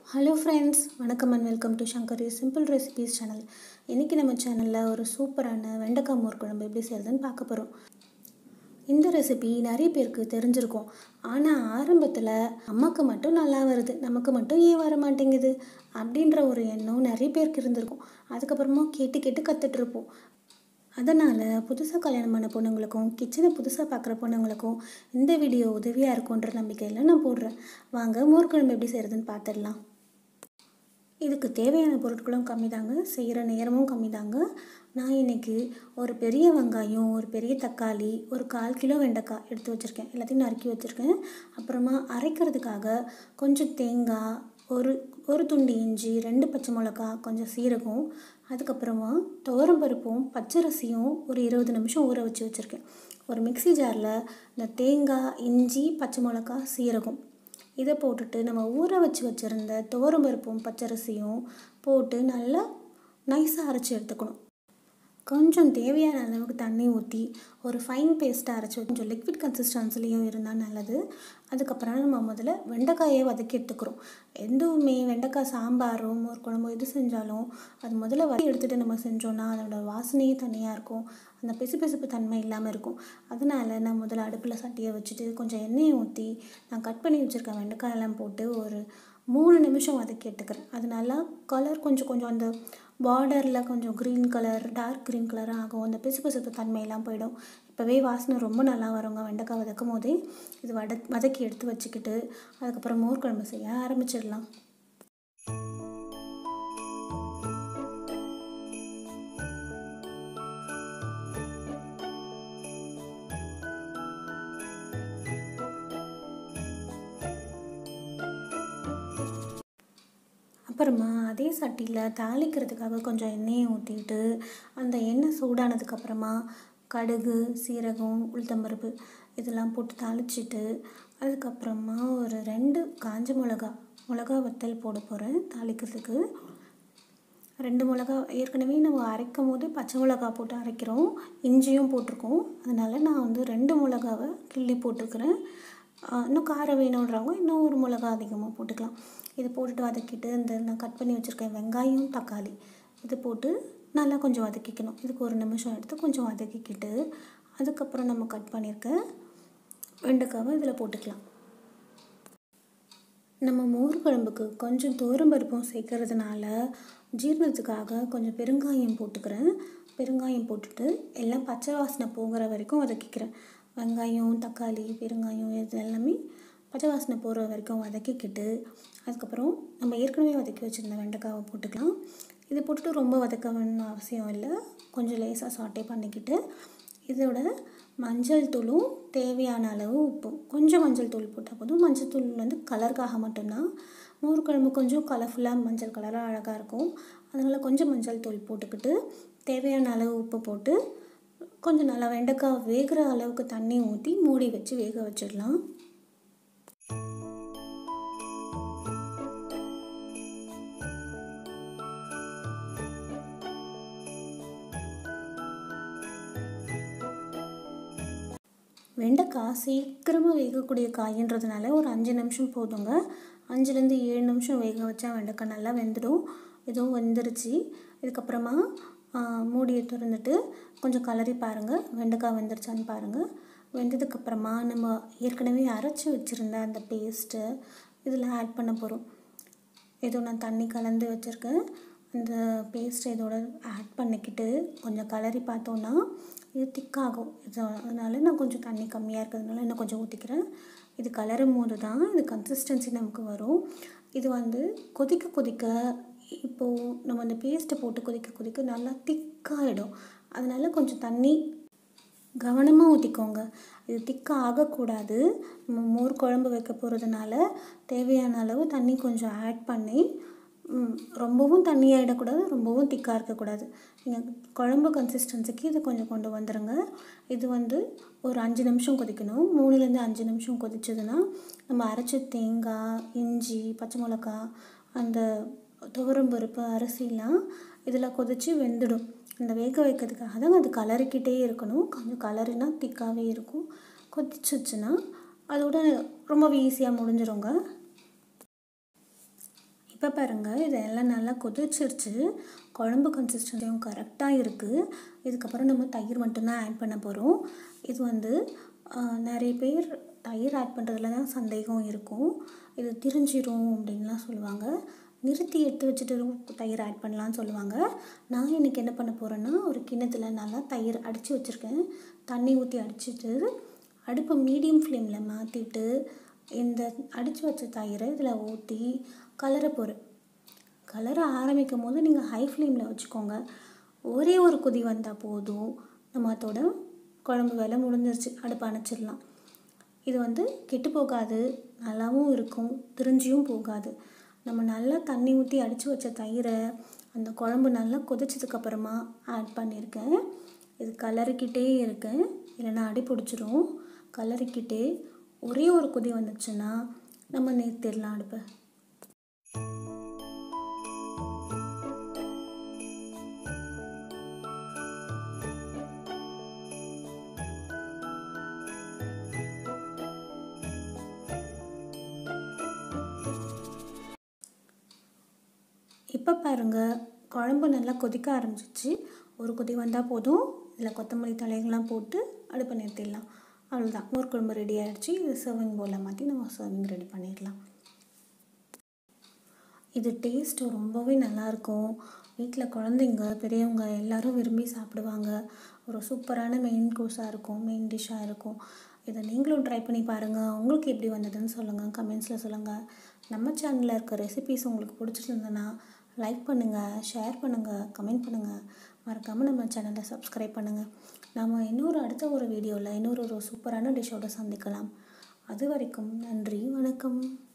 hello friends வணக்கம் and welcome to Sankari simple recipes channel இன்றைக்கி நம்ம சேனலில் ஒரு சூப்பரான வெண்டைக்காய் மோர் குழம்பு எப்படி செய்கிறதுன்னு பார்க்க போகிறோம் இந்த ரெசிபி நிறைய பேருக்கு தெரிஞ்சிருக்கும் ஆனால் ஆரம்பத்தில் அம்மாவுக்கு மட்டும் நல்லா வருது நமக்கு மட்டும் ஏன் வர மாட்டேங்குது அப்படின்ற ஒரு எண்ணம் நிறைய பேருக்கு இருந்திருக்கும் அதுக்கப்புறமா கேட்டு கேட்டு கற்றுட்டு இருப்போம் அதனால் புதுசாக கல்யாணம் பண்ண பொண்ணுங்களுக்கும் கிச்சனை புதுசாக பார்க்குற பொண்ணுங்களுக்கும் இந்த வீடியோ உதவியாக இருக்குன்ற நம்பிக்கையில் நான் போடுறேன் வாங்க மோர் குழம்பு எப்படி செய்கிறதுன்னு பார்த்துடலாம் இதுக்கு தேவையான பொருட்களும் கம்மி தாங்க செய்கிற நேரமும் கம்மி தாங்க நான் இன்றைக்கி ஒரு பெரிய வெங்காயம் ஒரு பெரிய தக்காளி ஒரு கால் கிலோ வெண்டைக்காய் எடுத்து வச்சுருக்கேன் எல்லாத்தையும் நறுக்கி வச்சுருக்கேன் அப்புறமா அரைக்கிறதுக்காக கொஞ்சம் தேங்காய் ஒரு ஒரு துண்டு இஞ்சி ரெண்டு பச்சை மிளகா கொஞ்சம் சீரகம் அதுக்கப்புறமா துவரம்பருப்பும் பச்சரிசியும் ஒரு இருபது நிமிஷம் ஊற வச்சு வச்சுருக்கேன் ஒரு மிக்சி ஜாரில் இந்த தேங்காய் இஞ்சி பச்சை மிளகா சீரகம் இதை போட்டுட்டு நம்ம ஊற வச்சு வச்சுருந்த துவரம்பருப்பும் பச்சரிசியும் போட்டு நல்லா நைஸாக அரைச்சி எடுத்துக்கணும் கொஞ்சம் தேவையான அளவுக்கு தண்ணி ஊற்றி ஒரு ஃபைன் பேஸ்ட்டாக அரைச்சி கொஞ்சம் லிக்விட் கன்சிஸ்டன்சிலையும் இருந்தால் நல்லது அதுக்கப்புறம் நம்ம முதல்ல வெண்டைக்காயை வதக்கி எடுத்துக்கிறோம் எதுவுமே வெண்டைக்காய் சாம்பாரும் ஒரு குழம்பு எது செஞ்சாலும் அது முதல்ல வதக்கி எடுத்துகிட்டு நம்ம செஞ்சோன்னா அதோட வாசனையே தனியாக இருக்கும் அந்த பிசுபிசுப்பு தன்மை இல்லாமல் இருக்கும் அதனால் நான் முதல்ல அடுப்பில் சட்டியை வச்சுட்டு கொஞ்சம் எண்ணெயை ஊற்றி நான் கட் பண்ணி வச்சுருக்கேன் வெண்டைக்காயெல்லாம் போட்டு ஒரு மூணு நிமிஷம் வதக்கி எடுத்துக்கிறேன் அது நல்லா கலர் கொஞ்சம் கொஞ்சம் அந்த பார்டரில் கொஞ்சம் green colour dark green colour ஆகும் அந்த பிசு பிசுப்பு தன்மையெல்லாம் போயிடும் இப்போவே வாசனை ரொம்ப நல்லா வருங்க வெண்டைக்காய் வதக்கும் போதே இது வட வதக்கி எடுத்து வச்சுக்கிட்டு அதுக்கப்புறம் மோர் குழம்பு செய்ய ஆரம்பிச்சிடலாம் அப்புறமா அதே சட்டியில் தாளிக்கிறதுக்காக கொஞ்சம் எண்ணெயை ஊற்றிட்டு அந்த எண்ணெய் சூடானதுக்கப்புறமா கடுகு சீரகம் உளுத்தம்பருப்பு இதெல்லாம் போட்டு தாளிச்சிட்டு அதுக்கப்புறமா ஒரு ரெண்டு காஞ்ச மிளகா மிளகா வத்தல் போட போகிறேன் தாளிக்கிறதுக்கு ரெண்டு மிளகா ஏற்கனவே நம்ம அரைக்கும் போது பச்சை மிளகா போட்டு அரைக்கிறோம் இஞ்சியும் போட்டிருக்கோம் அதனால் நான் வந்து ரெண்டு மிளகாவை கிள்ளி போட்டுக்கிறேன் இன்னும் காரம் வேணுன்றவங்க இன்னும் ஒரு மிளகா அதிகமாக போட்டுக்கலாம் இது போட்டுட்டு வதக்கிட்டு இந்த நான் கட் பண்ணி வச்சுருக்கேன் வெங்காயம் தக்காளி இது போட்டு நல்லா கொஞ்சம் வதக்கிக்கணும் இதுக்கு ஒரு நிமிஷம் எடுத்து கொஞ்சம் வதக்கிக்கிட்டு அதுக்கப்புறம் நம்ம கட் பண்ணியிருக்க வெண்டைக்காவை இதில் போட்டுக்கலாம் நம்ம மோர் குழம்புக்கு கொஞ்சம் பருப்பும் சேர்க்கறதுனால ஜீரணத்துக்காக கொஞ்சம் பெருங்காயம் போட்டுக்கிறேன் பெருங்காயம் போட்டுட்டு எல்லாம் பச்சை வாசனை போகிற வரைக்கும் வதக்கிக்கிறேன் வெங்காயம் தக்காளி பெருங்காயம் இது எல்லாமே பச்சை வாசனை போகிற வரைக்கும் வதக்கிக்கிட்டு அதுக்கப்புறம் நம்ம ஏற்கனவே வதக்கி வச்சுருந்த வெண்டைக்காவை போட்டுக்கலாம் இது போட்டுட்டு ரொம்ப வதக்க வேணும்னு அவசியம் இல்லை கொஞ்சம் லேசாக சாட்டே பண்ணிக்கிட்டு இதோட மஞ்சள் தூளும் தேவையான அளவு உப்பும் கொஞ்சம் மஞ்சள் தூள் போட்டால் போதும் மஞ்சள் தூள் வந்து கலருக்காக மட்டும்தான் மோர் குழம்பு கொஞ்சம் கலர்ஃபுல்லாக மஞ்சள் கலராக அழகாக இருக்கும் அதனால் கொஞ்சம் மஞ்சள் தூள் போட்டுக்கிட்டு தேவையான அளவு உப்பு போட்டு கொஞ்சம் நல்லா வெண்டைக்காய் வேகிற அளவுக்கு தண்ணி ஊற்றி மூடி வச்சு வேக வச்சிடலாம் வெண்டைக்காய் சீக்கிரமாக வேகக்கூடிய காயின்றதுனால ஒரு அஞ்சு நிமிஷம் போதுங்க அஞ்சுலேருந்து ஏழு நிமிஷம் வேக வச்சா வெண்டைக்காய் நல்லா வெந்துடும் இதுவும் வெந்துருச்சு இதுக்கப்புறமா மூடியை திறந்துட்டு கொஞ்சம் கலரி பாருங்கள் வெண்டைக்காய் வெந்துருச்சான்னு பாருங்கள் வெந்ததுக்கப்புறமா நம்ம ஏற்கனவே அரைச்சி வச்சுருந்த அந்த பேஸ்ட்டு இதில் ஆட் பண்ண போகிறோம் ஏதோ நான் தண்ணி கலந்து வச்சுருக்கேன் அந்த பேஸ்ட் இதோட ஆட் பண்ணிக்கிட்டு கொஞ்சம் கலரி பார்த்தோன்னா இது திக்காகும் இது அதனால் நான் கொஞ்சம் தண்ணி கம்மியாக இருக்கிறதுனால இன்னும் கொஞ்சம் ஊற்றிக்கிறேன் இது கலரும் போது தான் இது கன்சிஸ்டன்சி நமக்கு வரும் இது வந்து கொதிக்க கொதிக்க இப்போது நம்ம அந்த பேஸ்ட்டை போட்டு கொதிக்க கொதிக்க நல்லா திக்காகிடும் அதனால் கொஞ்சம் தண்ணி கவனமாக ஊற்றிக்கோங்க இது திக்காக ஆகக்கூடாது நம்ம மோர் குழம்பு வைக்க போகிறதுனால தேவையான அளவு தண்ணி கொஞ்சம் ஆட் பண்ணி ரொம்பவும் தண்ணி ஆகிடக்கூடாது ரொம்பவும் திக்காக இருக்கக்கூடாது நீங்கள் குழம்பு கன்சிஸ்டன்சிக்கு இது கொஞ்சம் கொண்டு வந்துடுங்க இது வந்து ஒரு அஞ்சு நிமிஷம் கொதிக்கணும் மூணுலேருந்து அஞ்சு நிமிஷம் கொதிச்சதுன்னா நம்ம அரைச்ச தேங்காய் இஞ்சி பச்சை மிளகா அந்த துவரம்பருப்பு அரிசிலாம் இதில் கொதித்து வெந்துடும் இந்த வேக வைக்கிறதுக்காக தான் அது கலரிக்கிட்டே இருக்கணும் கொஞ்சம் கலரினா திக்காகவே இருக்கும் கொதிச்சிச்சுன்னா அதோட ரொம்ப ஈஸியாக முடிஞ்சிருங்க இப்போ பாருங்கள் இதெல்லாம் நல்லா கொதிச்சிருச்சு குழம்பு கன்சிஸ்டன்சியும் கரெக்டாக இருக்குது இதுக்கப்புறம் நம்ம தயிர் மட்டும்தான் ஆட் பண்ண போகிறோம் இது வந்து நிறைய பேர் தயிர் ஆட் பண்ணுறதுல தான் சந்தேகம் இருக்கும் இது திரிஞ்சிரும் அப்படின்லாம் சொல்லுவாங்க நிறுத்தி எடுத்து வச்சுட்டு தயிர் ஆட் பண்ணலான்னு சொல்லுவாங்க நான் இன்றைக்கி என்ன பண்ண போகிறேன்னா ஒரு கிண்ணத்தில் நல்லா தயிர் அடித்து வச்சுருக்கேன் தண்ணி ஊற்றி அடிச்சிட்டு அடுப்பை மீடியம் ஃப்ளேமில் மாற்றிட்டு இந்த அடித்து வச்ச தயிரை இதில் ஊற்றி கலர போகிறேன் கலர ஆரம்பிக்கும் போது நீங்கள் ஹை ஃப்ளேமில் வச்சுக்கோங்க ஒரே ஒரு கொதி வந்தால் போதும் நம்ம அதோட குழம்பு வேலை முடிஞ்சிருச்சு அடுப்பு அணைச்சிடலாம் இது வந்து கெட்டு போகாது நல்லாவும் இருக்கும் திரிஞ்சியும் போகாது நம்ம நல்லா தண்ணி ஊற்றி அடித்து வச்ச தயிரை அந்த குழம்பு நல்லா கொதிச்சதுக்கப்புறமா ஆட் பண்ணியிருக்கேன் இது கலரிக்கிட்டே இருக்கேன் இல்லைன்னா அடி பிடிச்சிரும் கலரிக்கிட்டே ஒரே ஒரு கொதி வந்துச்சுன்னா நம்ம நிறுத்திடலாம் அடுப்பை இப்போ பாருங்கள் குழம்பு நல்லா கொதிக்க ஆரம்பிச்சிச்சு ஒரு கொதி வந்தால் போதும் இதில் கொத்தமல்லி தலைகள்லாம் போட்டு அடுப்பை நிறுத்திடலாம் அவ்வளோதான் மோர் குழம்பு ரெடி ஆகிடுச்சு இது சர்விங் போலில் மாற்றி நம்ம சர்விங் ரெடி பண்ணிடலாம் இது டேஸ்ட்டு ரொம்பவே நல்லாயிருக்கும் வீட்டில் குழந்தைங்க பெரியவங்க எல்லோரும் விரும்பி சாப்பிடுவாங்க ஒரு சூப்பரான மெயின் கோர்ஸாக இருக்கும் மெயின் டிஷ்ஷாக இருக்கும் இதை நீங்களும் ட்ரை பண்ணி பாருங்கள் உங்களுக்கு எப்படி வந்ததுன்னு சொல்லுங்கள் கமெண்ட்ஸில் சொல்லுங்கள் நம்ம சேனலில் இருக்க ரெசிபீஸ் உங்களுக்கு பிடிச்சிருந்ததுன்னா லைக் பண்ணுங்கள் ஷேர் பண்ணுங்கள் கமெண்ட் பண்ணுங்கள் மறக்காமல் நம்ம சேனலை சப்ஸ்கிரைப் பண்ணுங்கள் நாம் இன்னொரு அடுத்த ஒரு வீடியோவில் இன்னொரு ஒரு சூப்பரான டிஷ்ஷோடு சந்திக்கலாம் அது வரைக்கும் நன்றி வணக்கம்